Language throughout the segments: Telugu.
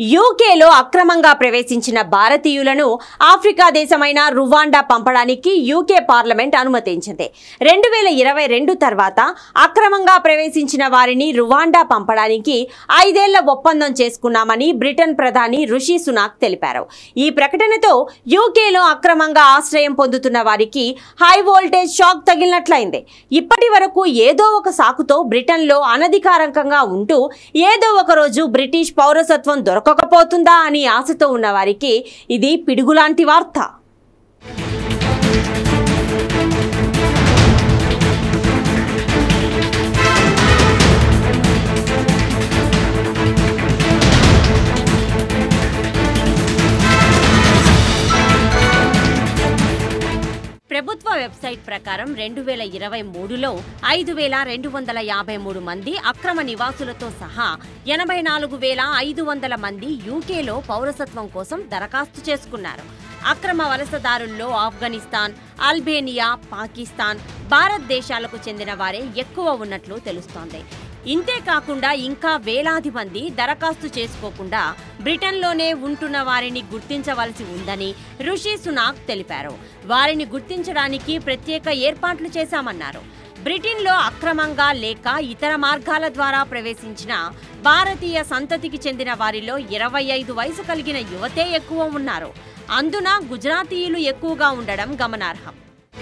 యూకేలో అక్రమంగా ప్రవేశించిన భారతీయులను ఆఫ్రికా దేశమైన రువాండా పంపడానికి యూకే పార్లమెంట్ అనుమతించింది రెండు వేల ఇరవై రెండు తర్వాత అక్రమంగా ప్రవేశించిన వారిని రువాండా పంపడానికి ఐదేళ్ల ఒప్పందం చేసుకున్నామని బ్రిటన్ ప్రధాని ఋషి సునాక్ తెలిపారు ఈ ప్రకటనతో యూకేలో అక్రమంగా ఆశ్రయం పొందుతున్న వారికి హై వోల్టేజ్ షాక్ తగిలినట్లయింది ఇప్పటి వరకు ఏదో ఒక సాకుతో బ్రిటన్లో అనధికారికంగా ఉంటూ ఏదో ఒక రోజు బ్రిటిష్ పౌరసత్వం దొరకకపోతుందా అని ఆశతో ఉన్న వారికి ఇది పిడుగులాంటి వార్త ప్రభుత్వ వెబ్సైట్ ప్రకారం రెండు వేల ఇరవై మూడులో ఐదు వేల రెండు వందల యాభై మూడు మంది అక్రమ నివాసులతో సహా ఎనభై నాలుగు వేల ఐదు వందల మంది యూకేలో పౌరసత్వం కోసం దరఖాస్తు చేసుకున్నారు అక్రమ వలసదారుల్లో ఆఫ్ఘనిస్తాన్ అల్బేనియా పాకిస్తాన్ భారతదేశాలకు చెందిన వారే ఎక్కువ ఉన్నట్లు తెలుస్తోంది ఇంతే కాకుండా ఇంకా వేలాది మంది దరఖాస్తు చేసుకోకుండా బ్రిటన్లోనే ఉంటున్న వారిని గుర్తించవలసి ఉందని ఋషి సునాక్ తెలిపారు వారిని గుర్తించడానికి ప్రత్యేక ఏర్పాట్లు చేశామన్నారు బ్రిటన్లో అక్రమంగా లేక ఇతర మార్గాల ద్వారా ప్రవేశించిన భారతీయ సంతతికి చెందిన వారిలో ఇరవై ఐదు వయసు కలిగిన యువతే ఎక్కువ ఉన్నారు అందున గుజరాతీయులు ఎక్కువగా ఉండడం గమనార్హం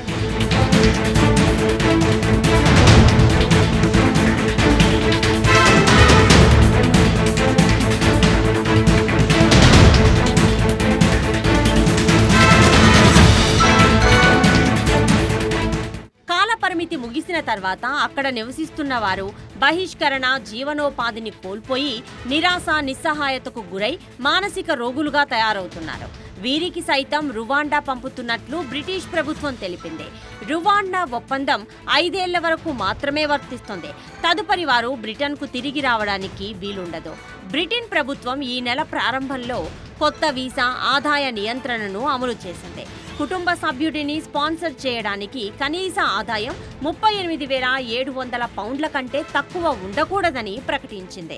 కాలపరిమితి ముగిసిన తర్వాత అక్కడ నివసిస్తున్న వారు బహిష్కరణ జీవనోపాధిని కోల్పోయి నిరాశ నిస్సహాయతకు గురై మానసిక రోగులుగా తయారవుతున్నారు వీరికి సైతం రువాండా పంపుతున్నట్లు బ్రిటిష్ ప్రభుత్వం తెలిపింది రువాండా ఒప్పందం ఐదేళ్ల వరకు మాత్రమే వర్తిస్తుంది తదుపరి వారు బ్రిటన్కు తిరిగి రావడానికి వీలుండదు బ్రిటన్ ప్రభుత్వం ఈ నెల ప్రారంభంలో కొత్త వీసా ఆదాయ నియంత్రణను అమలు చేసింది కుటుంబ సభ్యుడిని స్పాన్సర్ చేయడానికి కనీస ఆదాయం ముప్పై ఎనిమిది వేల ఏడు వందల పౌండ్ల కంటే తక్కువ ఉండకూడదని ప్రకటించింది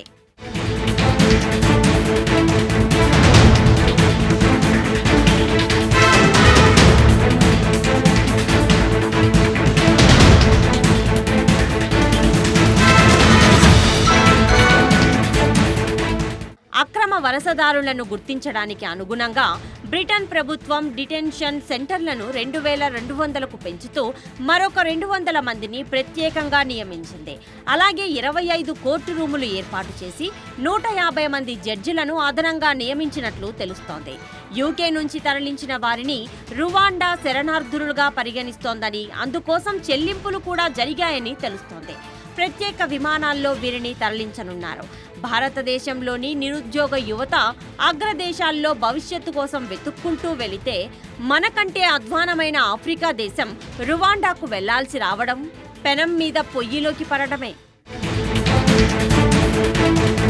అక్రమ వలసదారులను గుర్తించడానికి అనుగుణంగా బ్రిటన్ ప్రభుత్వం డిటెన్షన్ సెంటర్లను రెండు వేల రెండు వందలకు పెంచుతూ మరొక రెండు వందల మందిని ప్రత్యేకంగా నియమించింది అలాగే ఇరవై ఐదు కోర్టు రూములు ఏర్పాటు చేసి నూట యాభై మంది జడ్జిలను అదనంగా నియమించినట్లు తెలుస్తోంది యూకే నుంచి తరలించిన వారిని రువాండా శరణార్థులుగా పరిగణిస్తోందని అందుకోసం చెల్లింపులు కూడా జరిగాయని తెలుస్తోంది ప్రత్యేక విమానాల్లో వీరిని తరలించనున్నారు భారతదేశంలోని నిరుద్యోగ యువత అగ్రదేశాల్లో భవిష్యత్తు కోసం వెతుక్కుంటూ వెళితే మనకంటే అధ్వానమైన ఆఫ్రికా దేశం రువాండాకు వెళ్లాల్సి రావడం పెనం మీద పొయ్యిలోకి పడడమే